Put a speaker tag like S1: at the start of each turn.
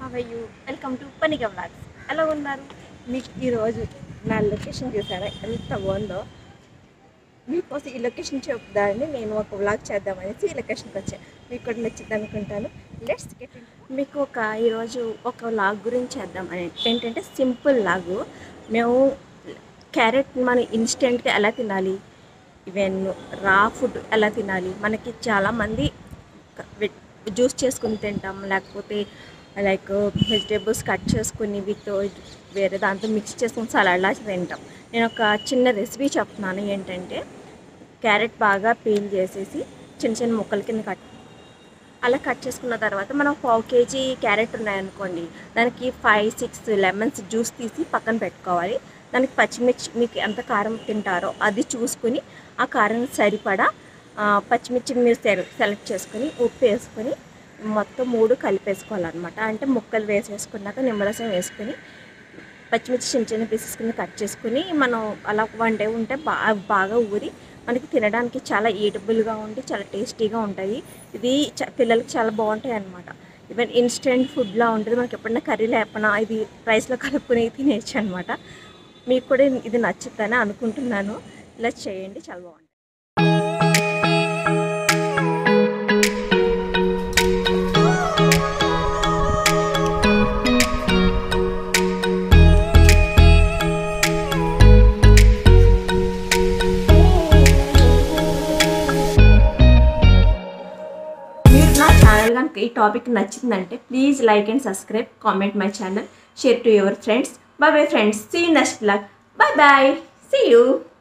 S1: అవయ్యూ welcome to Panika vlogs ఎలా ఉన్నారు మీకు ఈరోజు నా లొకేషన్ చూసారా ఎంత బాగుందో మీకోసం ఈ లొకేషన్ చెప్దామని నేను ఒక వ్లాగ్ చేద్దామనేసి ఈ లొకేషన్కి వచ్చాను మీకు కూడా నచ్చింది అనుకుంటాను లెట్స్ గెట్ మీకు ఒక ఈరోజు ఒక వ్లాగ్ గురించి చేద్దామని ఏంటంటే సింపుల్ లాగు మేము క్యారెట్ మన ఇన్స్టెంట్గా ఎలా తినాలి ఈవెన్ రా ఫుడ్ ఎలా తినాలి మనకి చాలామంది జ్యూస్ చేసుకుని తింటాం లేకపోతే లైక్ వెజిటేబుల్స్ కట్ చేసుకుని విత్ వేరే దాంతో మిక్స్ చేసుకుని సలాడ్లా తింటాం నేను ఒక చిన్న రెసిపీ చెప్తున్నాను ఏంటంటే క్యారెట్ బాగా పీల్ చేసేసి చిన్న చిన్న ముక్కల కింద కట్ అలా కట్ చేసుకున్న తర్వాత మనం పావు కేజీ క్యారెట్ ఉన్నాయనుకోండి దానికి ఫైవ్ సిక్స్ లెమన్స్ జ్యూస్ తీసి పక్కన పెట్టుకోవాలి దానికి పచ్చిమిర్చి మీకు ఎంత కారం తింటారో అది చూసుకుని ఆ కారం సరిపడా ఆ, పచ్చిమిర్చి మీరు సెల- సెలెక్ట్ చేసుకుని ఉప్పు వేసుకొని మొత్తం మూడు కలిపేసుకోవాలన్నమాట అంటే ముక్కలు వేసేసుకున్నాక నిమ్మరసం వేసుకుని పచ్చిమిర్చి చిన్న చిన్న పీసెస్ కింద కట్ చేసుకుని మనం అలా వన్ డే ఉంటే బాగా బాగా ఊరి మనకి తినడానికి చాలా ఈటబుల్గా ఉండి చాలా టేస్టీగా ఉంటాయి ఇది చ- పిల్లలకి చాలా బాగుంటాయి అన్నమాట ఈవెన్ ఇన్స్టెంట్ ఫుడ్లా ఉంటుంది మనకి ఎప్పుడైనా కర్రీ లేకపోయినా ఇది రైస్లో కలుపుకొని తినేయచ్చు అనమాట మీకు కూడా ఇది నచ్చుతుందని అనుకుంటున్నాను ఇలా చేయండి చాలా బాగుంటుంది మీరు నా ఛానల్ కనుక ఈ టాపిక్ నచ్చిందంటే please like and subscribe comment my channel share to your friends bye bye friends see next blog bye bye see you